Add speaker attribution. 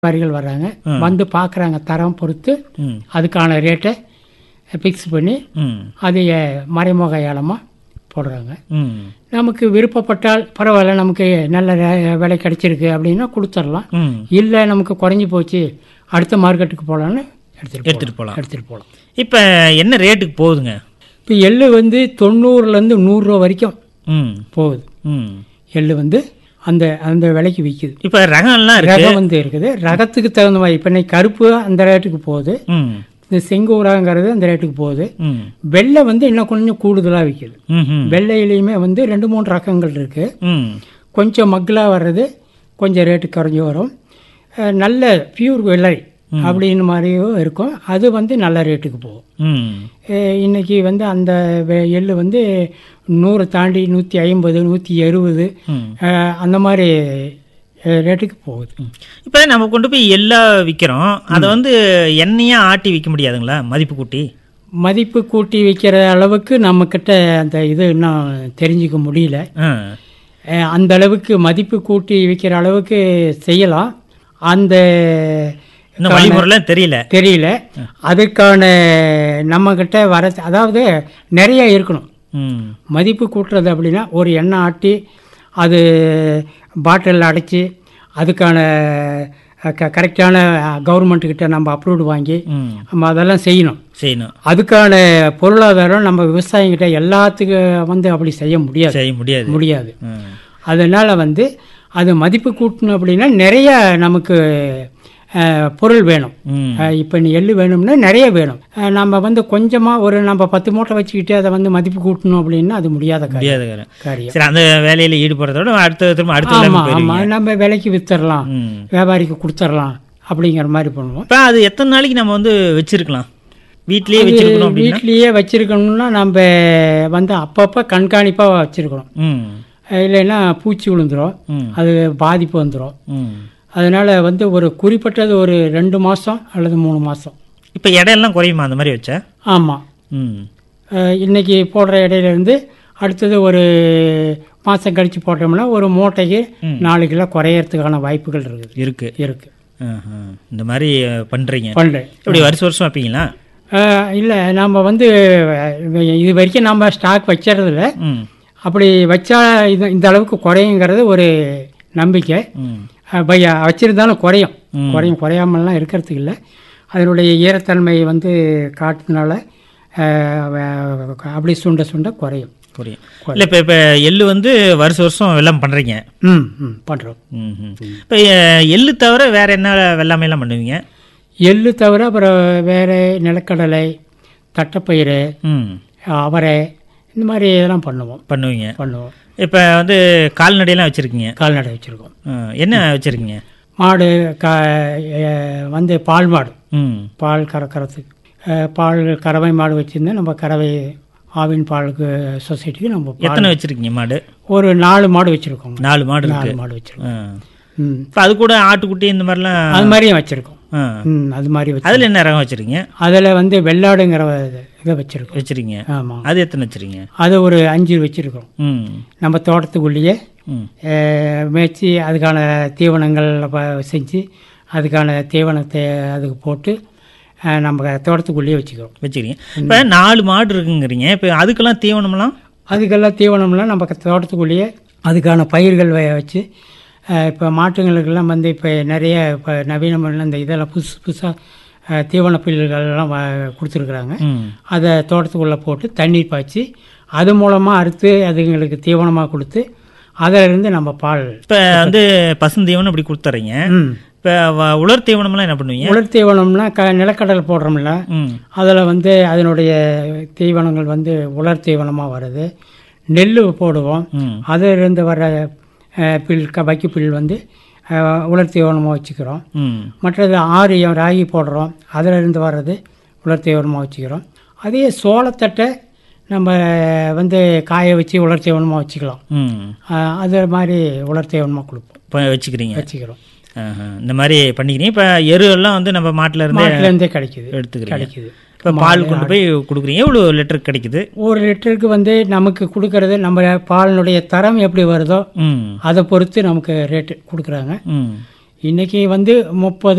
Speaker 1: வியாபாரிகள் வர்றாங்க வந்து பார்க்குறாங்க தரம் பொறுத்து
Speaker 2: ம்
Speaker 1: அதுக்கான ரேட்டை ஃபிக்ஸ் பண்ணி
Speaker 2: ம்
Speaker 1: அதை மறைமுக ஏலமாக போடுறாங்க
Speaker 2: ம்
Speaker 1: நமக்கு விருப்பப்பட்டால் பரவாயில்ல நமக்கு நல்ல ரே- விலை கிடைச்சிருக்கு அப்படின்னா கொடுத்துடலாம்
Speaker 2: ம்
Speaker 1: இல்லை நமக்கு குறைஞ்சி போச்சு அடுத்த மார்க்கெட்டுக்கு போகலான்னு எடுத்துகிட்டு
Speaker 2: எடுத்துட்டு போகலாம்
Speaker 1: எடுத்துகிட்டு போகலாம்
Speaker 2: இப்போ என்ன ரேட்டுக்கு போகுதுங்க
Speaker 1: இப்போ எள்ளு வந்து தொண்ணூறுலேருந்து நூறுரூவா வரைக்கும்
Speaker 2: ம்
Speaker 1: போகுது
Speaker 2: ம்
Speaker 1: எள்ளு வந்து அந்த அந்த விலைக்கு விற்கிது
Speaker 2: இப்போ ரகம்லாம் இருக்கு
Speaker 1: ரகம் வந்து இருக்குது ரகத்துக்கு தகுந்த மாதிரி இப்போ இன்னைக்கு கருப்பு அந்த ரேட்டுக்கு போகுது
Speaker 2: ம்
Speaker 1: இந்த செங்கூராங்கிறது அந்த ரேட்டுக்கு போகுது
Speaker 2: ம்
Speaker 1: வெள்ளை வந்து இன்னும் கொஞ்சம் கூடுதலாக விற்கிது
Speaker 2: ம் ம்
Speaker 1: வெள்ளையிலையுமே வந்து ரெண்டு மூணு ரகங்கள் இருக்குது
Speaker 2: ம்
Speaker 1: கொஞ்சம் மக்களாக வர்றது கொஞ்சம் ரேட்டு குறைஞ்சி வரும் அஹ் நல்ல பியூர் வெள்ளை அப்படின்னு மாதிரியும் இருக்கும் அது வந்து நல்ல ரேட்டுக்கு போகும்
Speaker 2: ம்
Speaker 1: அஹ் இன்னைக்கு வந்து அந்த வெ- எள்ளு வந்து நூறை தாண்டி நூற்றி ஐம்பது நூற்றி எழுபது
Speaker 2: ம்
Speaker 1: அந்த மாதிரி அஹ் ரேட்டுக்கு போகுது
Speaker 2: இப்போ நம்ம கொண்டு போய் எல்லா விற்கிறோம் அதை வந்து எண்ணெயா ஆட்டி விற்க முடியாதுங்களா மதிப்பு கூட்டி
Speaker 1: மதிப்பு கூட்டி விற்கிற அளவுக்கு நம்மக்கிட்ட அந்த இது இன்னும் தெரிஞ்சுக்க முடியல
Speaker 2: ஆ
Speaker 1: அஹ் அந்த அளவுக்கு மதிப்பு கூட்டி விற்கிற அளவுக்கு செய்யலாம் அந்த
Speaker 2: இன்னும் வழிமுறைலாம் தெரியல
Speaker 1: தெரியல அதுக்கான நம்மக்கிட்ட வர அதாவது நிறைய இருக்கணும்
Speaker 2: ம்
Speaker 1: மதிப்பு கூட்டுறது அப்படின்னா ஒரு எண்ணெய் ஆட்டி அது பாட்டிலில் அடைச்சி அதுக்கான க கரெக்டான கவர்மெண்ட்டுக்கிட்ட நம்ம அப்ரூவ்டு வாங்கி
Speaker 2: ம்
Speaker 1: நம்ம அதெல்லாம் செய்யணும்
Speaker 2: செய்யணும்
Speaker 1: அதுக்கான பொருளாதாரம் நம்ம விவசாயிகிட்ட எல்லாத்துக்கும் வந்து அப்படி செய்ய முடியாது
Speaker 2: செய்ய முடியாது
Speaker 1: முடியாது
Speaker 2: ம்
Speaker 1: அதனால் வந்து அது மதிப்பு கூட்டணும் அப்படின்னா நிறைய நமக்கு அஹ், பொருள் வேணும்
Speaker 2: ம்
Speaker 1: இப்போ நீ எள்ளு வேணும்னா நிறைய வேணும் அஹ், நம்ம வந்து கொஞ்சமாக ஒரு நம்ம பத்து மூட்டை வச்சுக்கிட்டு அதை வந்து மதிப்பு கூட்டணும் அப்படின்னா அது முடியாத காரியம்
Speaker 2: முடியாது காரியம்.
Speaker 1: காரியம்
Speaker 2: சரி அந்த வேலையில ஈடுபடுறதோட அடுத்த திரும்ப அடுத்த
Speaker 1: ஆமாம்
Speaker 2: level போயிருவீங்க.
Speaker 1: ஆமாம் நம்ம விலைக்கு வித்துறலாம்
Speaker 2: ம்
Speaker 1: வியாபாரிக்கு கொடுத்துடலாம் அப்படிங்கிற மாதிரி பண்ணுவோம்
Speaker 2: இப்போ அது எத்தனை நாளைக்கு நம்ம வந்து வச்சிருக்கலாம் வீட்லயே வச்சிருக்கணும் அப்படின்னா
Speaker 1: வீட்லேயே வச்சிருக்கணும்னா நம்ம வந்து அப்பப்போ கண்காணிப்பாக வச்சிருக்கணும்
Speaker 2: ம்
Speaker 1: இல்லைன்னா பூச்சி விழுந்துரும்
Speaker 2: ம்
Speaker 1: அது பாதிப்பு வந்துடும்
Speaker 2: ம்
Speaker 1: அதனால் வந்து ஒரு குறிப்பிட்டது ஒரு ரெண்டு மாதம் அல்லது மூணு மாதம்
Speaker 2: இப்போ இடையெல்லாம் குறையுமா அந்த மாதிரி வச்சா
Speaker 1: ஆமாம்
Speaker 2: ம்
Speaker 1: இன்னைக்கு போடுற இடையிலேருந்து அடுத்தது ஒரு மாதம் கழித்து போட்டோம்னா ஒரு மூட்டைக்கு நாலு கிலோ குறையறதுக்கான வாய்ப்புகள் இருக்குது
Speaker 2: இருக்கு
Speaker 1: இருக்குது
Speaker 2: ஆஹா. இந்த மாதிரி அஹ், பண்றீங்க
Speaker 1: பண்ணுறேன்
Speaker 2: எப்படி வருஷம் வருஷம் வைப்பீங்களா
Speaker 1: இல்லை நம்ம வந்து அஹ், இது வரைக்கும் நம்ம ஸ்டாக் வச்சறதில்ல
Speaker 2: ம்
Speaker 1: அப்படி வச்சா இது இந்த அளவுக்கு குறையுங்கிறது ஒரு நம்பிக்கை
Speaker 2: ம்
Speaker 1: அஹ், பை வச்சிருந்தாலும் குறையும் குறையும் குறையாமலாம் இருக்கிறதுக்கு இல்லை அதனுடைய ஈரத்தன்மை வந்து காட்டுறதுனால அஹ், வ- அப்படி சுண்ட சுண்ட குறையும்
Speaker 2: புரியும் இல்லை இப்போ இப்போ எள்ளு வந்து வருஷம் வருஷம் வெள்ளம் பண்ணுறீங்க
Speaker 1: ம் ம் பண்ணுறோம்
Speaker 2: ம் இப்போ எள்ளு தவிர வேற என்ன வெள்ளாமையெல்லாம் பண்ணுவீங்க
Speaker 1: எள்ளு தவிர அப்புறம் வேறு நிலக்கடலை தட்டைப்பயிறு
Speaker 2: ம்
Speaker 1: அவரை இந்த மாதிரி இதெல்லாம் பண்ணுவோம்
Speaker 2: பண்ணுவீங்க
Speaker 1: பண்ணுவோம்
Speaker 2: இப்போ வந்து கால்நடையெல்லாம் வச்சுருக்கீங்க
Speaker 1: கால்நடை வச்சுருக்கோம்
Speaker 2: என்ன வச்சுருக்கீங்க
Speaker 1: மாடு க அஹ், வந்து பால் மாடு
Speaker 2: ம்
Speaker 1: பால் கறக்கிறதுக்கு அஹ், பால் கறவை மாடு வச்சுருந்தா நம்ம கறவை ஆவின் பாலுக்கு சொசைட்டிக்கு நம்ம பால்
Speaker 2: எத்தனை வச்சுருக்கீங்க மாடு
Speaker 1: ஒரு நாலு மாடு வச்சுருக்கோம்
Speaker 2: நாலு மாடு இருக்கு
Speaker 1: நாலு மாடு வச்சுருக்கோம்
Speaker 2: ஆ
Speaker 1: ம்
Speaker 2: இப்போ அது கூட ஆட்டுக்குட்டி இந்த மாதிரிலாம்
Speaker 1: அது மாதிரியும் வச்சுருக்கோம்
Speaker 2: ஆ
Speaker 1: ம் அது மாதிரி வச்சு
Speaker 2: அதில் என்ன ரகம் வச்சுருக்கீங்க
Speaker 1: அதில் வந்து வெள்ளாடுங்கிற இது- இதை வச்சுருக்கோம்
Speaker 2: வச்சுருக்கீங்க
Speaker 1: ஆமாம்
Speaker 2: அது எத்தனை வச்சுருக்கீங்க
Speaker 1: அது ஒரு அஞ்சு வச்சுருக்கோம்
Speaker 2: ம்
Speaker 1: நம்ம தோட்டத்துக்குள்ளேயே
Speaker 2: ம்
Speaker 1: அஹ், மேய்ச்சி அதுக்கான தீவனங்கள் ப- செஞ்சு அதுக்கான தீவனத்தை அதுக்கு போட்டு அஹ், நம்ம தோட்டத்துக்குள்ளேயே வச்சுக்கிறோம்
Speaker 2: வச்சுக்கிறீங்க இப்போ நாலு மாடு இருக்குங்கிறீங்க இப்போ அதுக்கெல்லாம் தீவனம்லாம்
Speaker 1: அதுக்கெல்லாம் தீவனம்லாம் நம்ம தோட்டத்துக்குள்ளேயே அதுக்கான பயிர்கள் வ- வச்சு இப்போ மாட்டுங்களுக்கெல்லாம் வந்து இப்போ நிறைய இப்போ நவீனமான இந்த இதெல்லாம் புதுசு புதுசாக தீவன புல்லுகள்லாம் வ- கொடுத்துருக்குறாங்க
Speaker 2: ம்
Speaker 1: அதை தோட்டத்துக்குள்ளே போட்டு தண்ணீர் பாய்ச்சி அது மூலமாக அறுத்து அதுங்களுக்கு தீவனமாக கொடுத்து அதிலிருந்து நம்ம பால்
Speaker 2: இப்போ வந்து பசுந்தீவனம் இப்படி கொடுத்துட்றீங்க
Speaker 1: ம்
Speaker 2: இப்போ வ- உலர் தீவனம்லாம் என்ன பண்ணுவீங்க
Speaker 1: உலர் தீவனம்னா க நிலக்கடலை போடுறோம்ல
Speaker 2: ம்
Speaker 1: அதில் வந்து அதனுடைய தீவனங்கள் வந்து உலர் தீவனமாக வருது நெல் போடுவோம்
Speaker 2: ம்
Speaker 1: அதிலிருந்து வர அஹ், பில் க வைக்கு பில் வந்து அஹ், உலர் தீவனமாக வச்சுக்கிறோம்
Speaker 2: ம்
Speaker 1: மற்றது ஆரியம் ராகி போடுறோம் அதிலிருந்து வர்றது உலர் தீவனமாக வச்சுக்கிறோம் அதே சோளத்தட்டை நம்ம வந்து காய வச்சு உலர் தீவனமாக வச்சுக்கலாம்
Speaker 2: ம்
Speaker 1: அஹ், அது மாதிரி உலர் தீவனமாக கொடுப்போம்
Speaker 2: இப்போ வச்சுக்கிறீங்க
Speaker 1: வச்சுக்கிறோம்
Speaker 2: ஆஹா. இந்த மாதிரி பண்ணிக்கிறீங்க இப்போ எரு எல்லாம் வந்து நம்ம மாட்டுல இருந்து
Speaker 1: மாட்டிலேருந்தே கிடைக்குது
Speaker 2: எடுத்துக்கிறீங்க
Speaker 1: கிடைக்குது
Speaker 2: இப்போ பால் கொண்டு போய் கொடுக்குறீங்க எவ்வளோ லிட்டர் கிடைக்குது
Speaker 1: ஒரு லிட்டருக்கு வந்து நமக்கு கொடுக்கறது நம்ம பாலினுடைய தரம் எப்படி வருதோ
Speaker 2: ம்
Speaker 1: அதை பொறுத்து நமக்கு ரேட்டு கொடுக்குறாங்க
Speaker 2: ம்
Speaker 1: இன்னைக்கு வந்து முப்பது